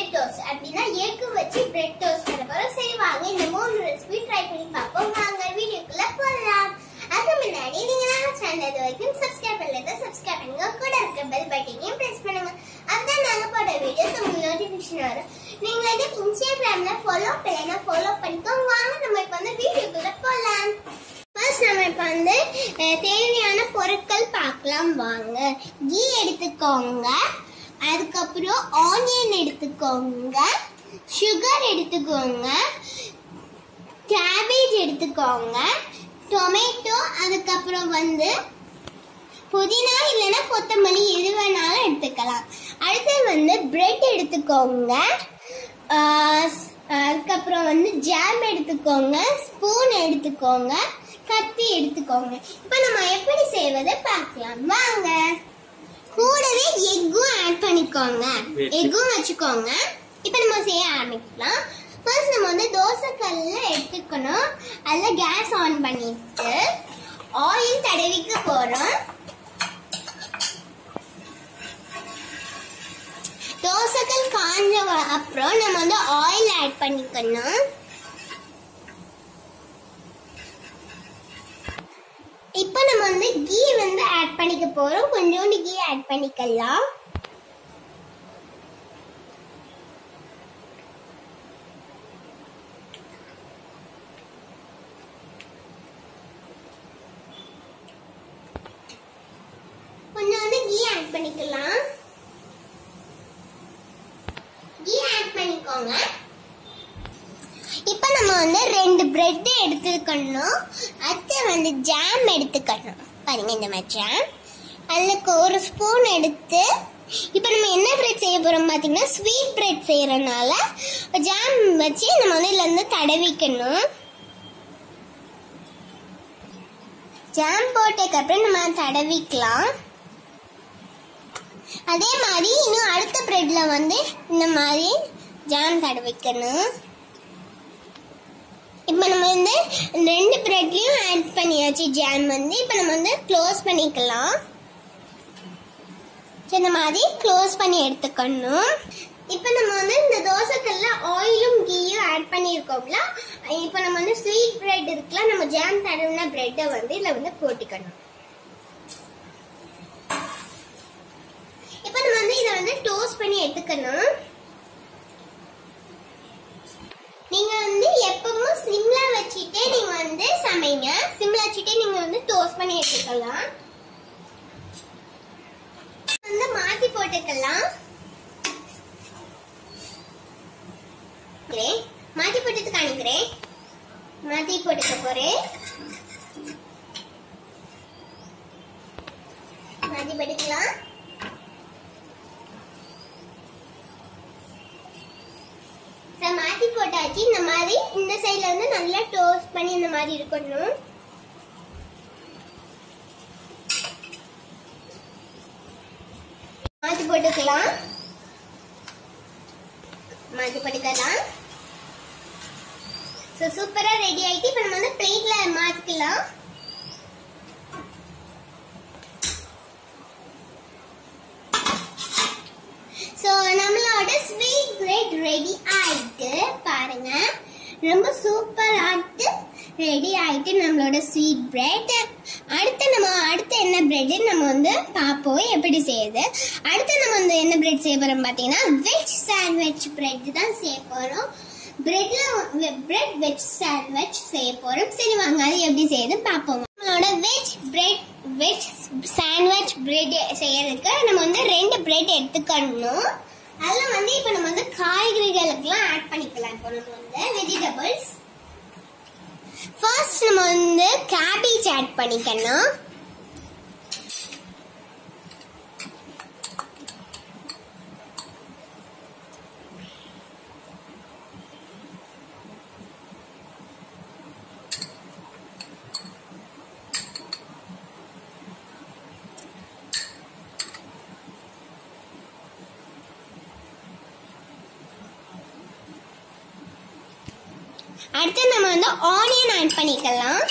Bread toast அப்படின்னா egg வச்சு bread toast பண்ண போறோம் சரி வாங்க இந்த மூணு ரெசிபி ட்ரை பண்ணி பார்ப்போம் வாங்க வீடியோக்குள்ள போகலாம் அதுக்கு முன்னாடி நீங்க நம்ம சேனல் இது வரைக்கும் சப்ஸ்கிரைப் பண்ணல சப்ஸ்கிரைப் பண்ணுங்க கூட இருக்க பெல் பட்டனையும் பிரஸ் பண்ணுங்க அப்பதான் நாங்க போட வீடியோஸ் உங்களுக்கு நோட்டிபிகேஷன் வரும் நீங்க வந்து இன்ஸ்டாகிராம்ல ஃபாலோ பண்ணலைன்னா ஃபாலோ பண்ணிக்கோங்க வாங்க நம்ம இப்போ வந்து வீடியோக்குள்ள போகலாம் ஃபர்ஸ்ட் நம்ம இப்போ வந்து அஹ், தேவையான பொருட்கள் பார்க்கலாம் வாங்க கீ எடுத்துக்கோங்க அதுக்கப்புறம் ஆனியன் எடுத்துக்கோங்க சுகர் எடுத்துக்கோங்க கேபேஜ் எடுத்துக்கோங்க டொமேட்டோ அதுக்கப்புறம் வந்து புதினா இல்லைன்னா கொத்தமல்லி எது வேணாலும் எடுத்துக்கலாம் அடுத்து வந்து பிரெட் எடுத்துக்கோங்க ஆஹ் ஸ்- அதுக்கப்புறம் வந்து ஜாம் எடுத்துக்கோங்க ஸ்பூன் எடுத்துக்கோங்க கத்தி எடுத்துக்கோங்க இப்போ நம்ம எப்படி செய்வதை பார்க்கலாம் வாங்க கூடவே எக்கும் ஆட் பண்ணிக்கோங்க Wait. எக்கும் வச்சுக்கோங்க இப்போ நம்ம செய்ய ஆரம்பிக்கலாம் ஃபர்ஸ்ட் நம்ம வந்து தோசை கல்ல எடுத்துக்கணும் அதில் கேஸ் ஆன் பண்ணிட்டு ஆயில் தடவிக்க போறோம் தோசைக்கல் காஞ்ச வ- அப்புறம் நம்ம வந்து ஆயில் ஆட் பண்ணிக்கணும் இப்போ நம்ம வந்து கீ வந்து ஆட் பண்ணிக்க போறோம் கொஞ்சோண்டு கீ ஆட் பண்ணிக்கலாம் கொஞ்சோண்டு கீ ஆட் பண்ணிக்கலாம் கீ ஆட் பண்ணிக்கோங்க இப்போ நம்ம வந்து ரெண்டு பிரெட் எடுத்துக்கணும் அடுத்து வந்து ஜாம் எடுத்துக்கணும் பாருங்க இந்த மாதிரி ஜாம் அதுக்கு ஒரு ஸ்பூன் எடுத்து இப்போ நம்ம என்ன பிரெட் செய்ய போறோம் பார்த்தீங்கன்னா ஸ்வீட் பிரெட் செய்யறதுனால ஜாம் வச்சு நம்ம வந்து இதுல இருந்து தடவிக்கணும் ஜாம் போட்டதுக்கு அப்புறம் நம்ம தடவிக்கலாம் அதே மாதிரி இன்னும் அடுத்த பிரெட்ல வந்து இந்த மாதிரி ஜாம் தடவிக்கணும் இப்போ நம்ம வந்து ரெண்டு பிரெட்லயும் ஆட் பண்ணியாச்சு ஜாம் வந்து இப்போ நம்ம வந்து க்ளோஸ் பண்ணிக்கலாம் சரி, இந்த மாதிரி க்ளோஸ் பண்ணி எடுத்துக்கணும் இப்போ நம்ம வந்து இந்த தோசைக்கல்ல ஆயிலும் கீயும் ஆட் பண்ணியிருக்கோம்ல இப்போ நம்ம வந்து ஸ்வீட் பிரெட் இருக்குல்ல நம்ம ஜாம் தடவின பிரெட்டை வந்து இதில் வந்து போட்டுக்கணும் இப்போ நம்ம வந்து இதை வந்து டோஸ்ட் பண்ணி எடுத்துக்கணும் நீங்க வந்து எப்பவும் சிம்ல வச்சுட்டே நீங்க வந்து சமைங்க சிம்ல வச்சுட்டே நீங்க வந்து டோஸ்ட் பண்ணி எடுத்துக்கலாம் வந்து மாத்தி போட்டுக்கலாம் காணிக்கிறேன். மாத்தி போட்டு காணிக்கிறேன் மாத்தி போட்டுக்க போறேன் மாத்தி போட்டுக்கலாம் இதை மாத்தி போட்டாச்சு இந்த மாதிரி இந்த சைடுல வந்து நல்லா டோஸ்ட் பண்ணி இந்த மாதிரி இருக்கணும் மாத்தி போட்டுக்கலாம் மாத்தி போட்டுக்கலாம் ஸோ சூப்பரா ரெடி ஆயிட்டு இப்போ நம்ம வந்து பிளேட்ல மாத்திக்கலாம் ஸோ நம்மளோட ஸ்வீட் பிரெட் ரெடி ஆயிட்டு பாருங்க ரொம்ப சூப்பர் ஆயிட்டு ரெடி ஆயிட்டு நம்மளோட ஸ்வீட் பிரெட் அடுத்து நம்ம அடுத்து என்ன பிரெட் நம்ம வந்து பார்ப்போம் எப்படி செய்யுது அடுத்து நம்ம வந்து என்ன பிரெட் செய்ய போறோம் பார்த்தீங்கன்னா வெஜ் சாண்ட்விச் பிரெட் தான் செய்ய போறோம் பிரெட்ல பிரெட் வெஜ் சாண்ட்விச் செய்ய போறோம் சரி வாங்க அது எப்படி செய்யுது பார்ப்போம் நம்மளோட veg bread veg sandwich bread செய்யறதுக்கு நம்ம வந்து ரெண்டு பிரெட் எடுத்துக்கணும் அதில் வந்து இப்போ நம்ம வந்து காய்கறிகளுக்கெல்லாம் ஆட் பண்ணிக்கலாம் இப்போ நம்ம வந்து வெஜிடபிள்ஸ் ஃபர்ஸ்ட் நம்ம வந்து கேபேஜ் ஆட் பண்ணிக்கணும் அடுத்து நம்ம வந்து ஆனியன் ஆட் பண்ணிக்கலாம்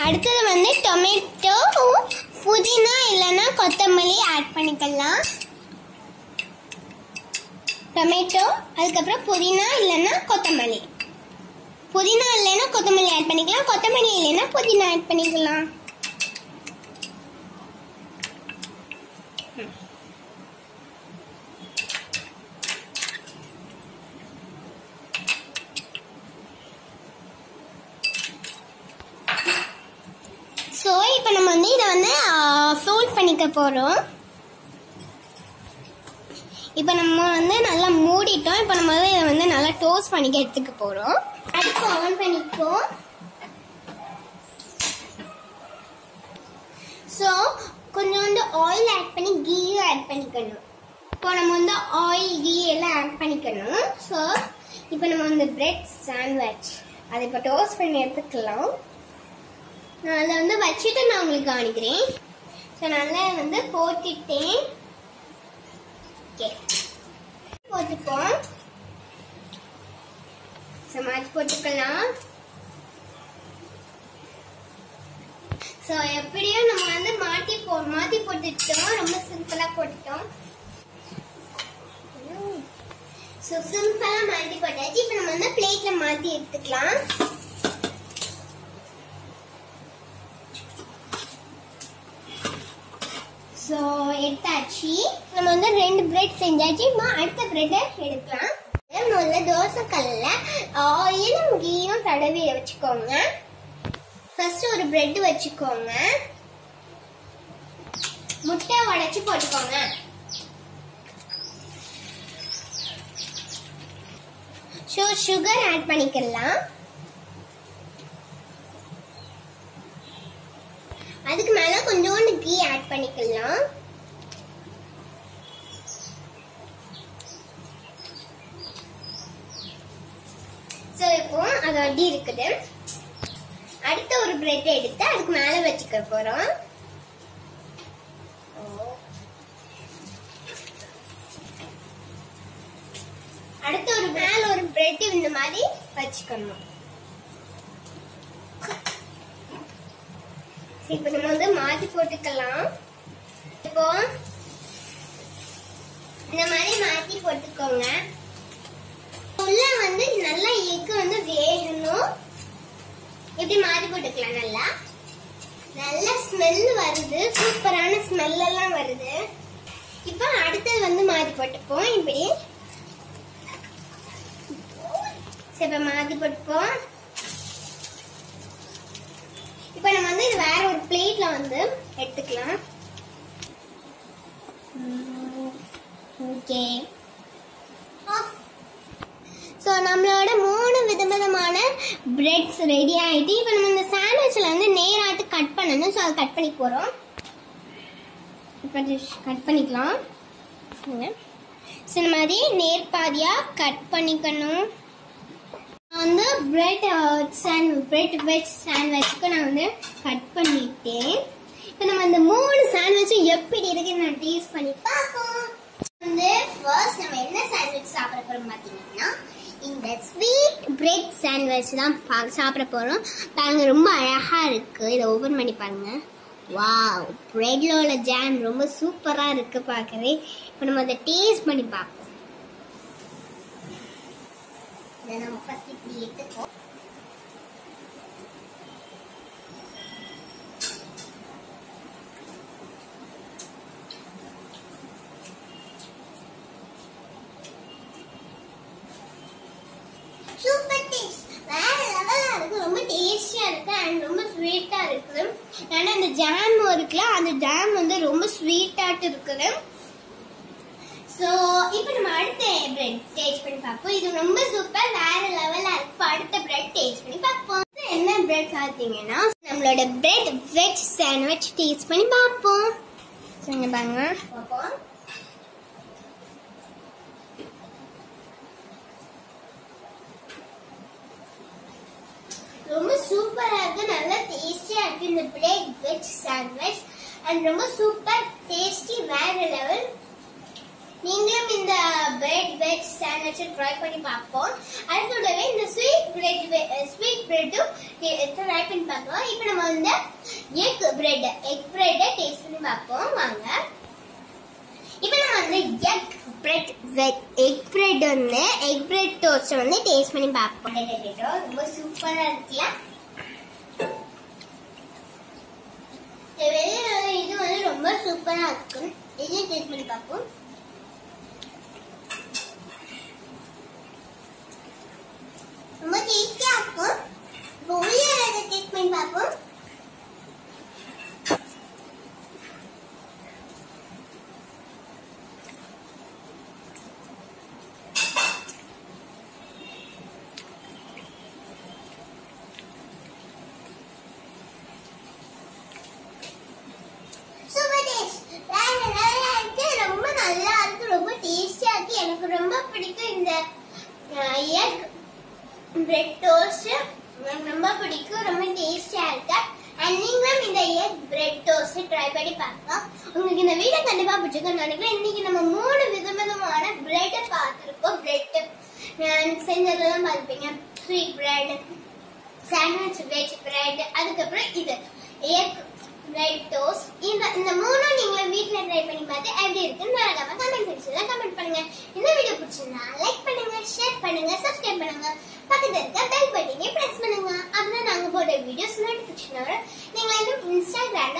அடுத்தது வந்து டொமேட்டோ புதினா இல்லைன்னா கொத்தமல்லி ஆட் பண்ணிக்கலாம் டொமேட்டோ அதுக்கப்புறம் புதினா இல்லைன்னா கொத்தமல்லி புதினா இல்லைன்னா கொத்தமல்லி ஆட் பண்ணிக்கலாம் கொத்தமல்லி இல்லைன்னா புதினா ஆட் பண்ணிக்கலாம் ஸோ இப்போ நம்ம வந்து இதை வந்து ஃபோல்ட் பண்ணிக்க போகிறோம் இப்போ நம்ம வந்து நல்லா மூடிட்டோம் இப்போ நம்ம வந்து இதை வந்து நல்லா டோஸ்ட் பண்ணிக்க எடுத்துக்க போகிறோம் அடுப்பு ஆன் பண்ணிப்போம் ஸோ கொஞ்சோண்டு ஆயில் ஆட் பண்ணி கீயும் ஆட் பண்ணிக்கணும் இப்போ நம்ம வந்து ஆயில் கீ எல்லாம் ஆட் பண்ணிக்கணும் ஸோ இப்போ நம்ம வந்து பிரெட் சாண்ட்விச் அதை இப்போ டோஸ்ட் பண்ணி எடுத்துக்கலாம் நான் அதை வந்து வச்சுட்டு நான் உங்களுக்கு காணிக்கிறேன் ஸோ நல்லா வந்து போட்டுட்டேன் ஓகே போட்டுப்போம் ஸோ மாற்றி போட்டுக்கலாம் ஸோ எப்படியும் நம்ம வந்து மாட்டி போ மாற்றி போட்டுட்டோம் ரொம்ப சிம்பிளாக போட்டுட்டோம் ஸோ சிம்பிளாக மாற்றி போட்டாச்சு இப்போ நம்ம வந்து பிளேட்டில் மாற்றி எடுத்துக்கலாம் ஸோ எடுத்தாச்சு நம்ம வந்து ரெண்டு பிரெட் செஞ்சாச்சு இப்போ அடுத்த பிரெட்டை எடுக்கலாம் முதல்ல தோசை கல்ல ஆயிலும் கீயும் தடவி வச்சுக்கோங்க ஃபர்ஸ்ட் ஒரு பிரெட் வச்சுக்கோங்க முட்டை உடைச்சு போட்டுக்கோங்க ஸோ சுகர் ஆட் பண்ணிக்கலாம் அதுக்கு மேல கொஞ்சோண்டு கீ ஆட் பண்ணிக்கலாம் ஸோ இப்போ அது அப்படி இருக்குது அடுத்த ஒரு பிரெட் எடுத்து அதுக்கு மேல வச்சுக்க போறோம் அடுத்த ஒரு மேல ஒரு பிரெட் இந்த மாதிரி வச்சுக்கணும் இப்போ நம்ம வந்து மாத்தி போட்டுக்கலாம் இப்போ இந்த மாதிரி மாத்தி போட்டுக்கோங்க உள்ள வந்து நல்லா எக்கு வந்து வேகணும் இப்படி மாத்தி போட்டுக்கலாம் நல்லா நல்ல ஸ்மெல் வருது சூப்பரான ஸ்மெல் எல்லாம் வருது இப்போ அடுத்தது வந்து மாத்தி போட்டுப்போம் இப்படி சரி இப்போ மாத்தி போட்டுப்போம் இப்போ நம்ம வந்து இது வேற ஒரு பிளேட்ல வந்து எடுத்துக்கலாம் ஓகே ஸோ நம்மளோட மூணு விதவிதமான பிரெட்ஸ் ரெடி ஆயிட்டு இப்போ நம்ம இந்த சாண்ட்விச்சில் வந்து நேராட்டு கட் பண்ணணும் ஸோ அதை கட் பண்ணி போகிறோம் இப்போ கட் பண்ணிக்கலாம் ஸோ இந்த மாதிரி நேர்பாதியாக கட் பண்ணிக்கணும் நான் வந்து பிரெட் சாண்ட் பிரெட் வெஜ் சாண்ட்விச்சுக்கு நான் வந்து கட் பண்ணிட்டேன் இப்போ நம்ம இந்த மூணு சாண்ட்விச்சும் எப்படி இருக்குன்னு நான் டேஸ்ட் பண்ணி பார்ப்போம் வந்து ஃபர்ஸ்ட் நம்ம என்ன சாண்ட்விச் சாப்பிட போறோம் பார்த்தீங்கன்னா இந்த ஸ்வீட் பிரெட் சாண்ட்விச் தான் பா- சாப்பிட போறோம் பாருங்க ரொம்ப அழகா இருக்கு இதை ஓபன் பண்ணி பாருங்க வாவ் பிரெட்ல உள்ள ஜாம் ரொம்ப சூப்பரா இருக்கு பார்க்கவே இப்போ நம்ம அதை டேஸ்ட் பண்ணி பார்ப்போம் இதை நம்ம ஃபர்ஸ்ட் இப்படி எடுத்துப்போம் சூப்பர் டேஸ்ட் வேற லெவலா இருக்கு ரொம்ப டேஸ்டியா இருக்கு அண்ட் ரொம்ப ஸ்வீட்டா இருக்குது ஏன்னா இந்த ஜாம் இருக்குல்ல அந்த ஜாம் வந்து ரொம்ப ஸ்வீட்டாட்டு இருக்குது ஸோ இப்போ நம்ம அடுத்த பிரெட் டேஸ்ட் பண்ணி பார்ப்போம் இது ரொம்ப சூப்பர் வேற லெவலா இருக்கு இப்போ அடுத்த பிரெட் டேஸ்ட் பண்ணி பார்ப்போம் இது என்ன பிரெட் பார்த்தீங்கன்னா நம்மளோட பிரெட் வெஜ் சாண்ட்விச் டேஸ்ட் பண்ணி பார்ப்போம் சொல்லுங்க பாருங்க பார்ப்போம் ரொம்ப சூப்பரா இருக்கு நல்லா டேஸ்டியா இருக்கு இந்த பிரெட் வெஜ் சாண்ட்விச் அண்ட் ரொம்ப சூப்பர் டேஸ்டி வேற லெவல் நீங்களும் இந்த பிரெட் வெஜ் சாண்ட்விச் ட்ரை பண்ணி பார்ப்போம் அடுத்தோடவே இந்த ஸ்வீட் பிரெட் ஸ்வீட் பிரெட்டும் ட்ரை பண்ணி பார்ப்போம் இப்போ நம்ம வந்து எக் பிரெட் எக் பிரெட்டை டேஸ்ட் பண்ணி பார்ப்போம் வாங்க இப்போ நம்ம வந்து egg bread wet egg bread வந்து எக் பிரெட் டோஸ்ட் வந்து டேஸ்ட் பண்ணி பார்ப்போம் ரொம்ப சூப்பரா இருக்குல்ல இது வெளியில இது வந்து ரொம்ப சூப்பரா இருக்கும் இதையும் டேஸ்ட் பண்ணி பார்ப்போம் ரொம்ப டேஸ்டியா இருக்கும் இப்போ உள்ள டேஸ்ட் பண்ணி பார்ப்போம் சூப்பர் டேஸ்ட் நல்லா இருக்கு ரொம்ப நல்லா இருக்கு ரொம்ப டேஸ்டியா இருக்கு எனக்கு ரொம்ப பிடிக்கும் இந்த எக் பிரெட் டோஸ்ட் எனக்கு ரொம்ப பிடிக்கும் ரொம்ப டேஸ்டியா இருக்கு அண்ட் நீங்களும் இந்த எக் பிரெட் டோஸ்ட் ட்ரை பண்ணி பார்க்கலாம் உங்களுக்கு இந்த வீடியோ கண்டிப்பா பிடிச்சிருக்கும் நினைக்கிறேன் இன்னைக்கு நம்ம மூணு விதவிதமான பிரெட்டை பார்த்துருக்கோம் பிரெட் செஞ்சதெல்லாம் பார்த்துப்பீங்க sweet bread sandwich veg bread அதுக்கப்புறம் இது எக் பிரெட் டோஸ்ட் இந்த இந்த மூணும் நீங்க வீட்ல ட்ரை பண்ணி பார்த்து எப்படி இருக்குன்னு மறக்காம கமெண்ட் செக்ஷன்ல கமெண்ட் பண்ணுங்க இந்த வீடியோ பிடிச்சிருந்தா லைக் பண்ணுங்க ஷேர் பண்ணுங்க சப்ஸ்கிரைப் பண்ணுங்க பக்கத்துல இருக்க பெல் பட்டனை பிரஸ் பண்ணுங்க அப்பதான் நாங்க போடுற வீடியோஸ் நோட்டிபிகேஷன் வரும் நீங்க இன்னும் இன்ஸ்டாகிராம்ல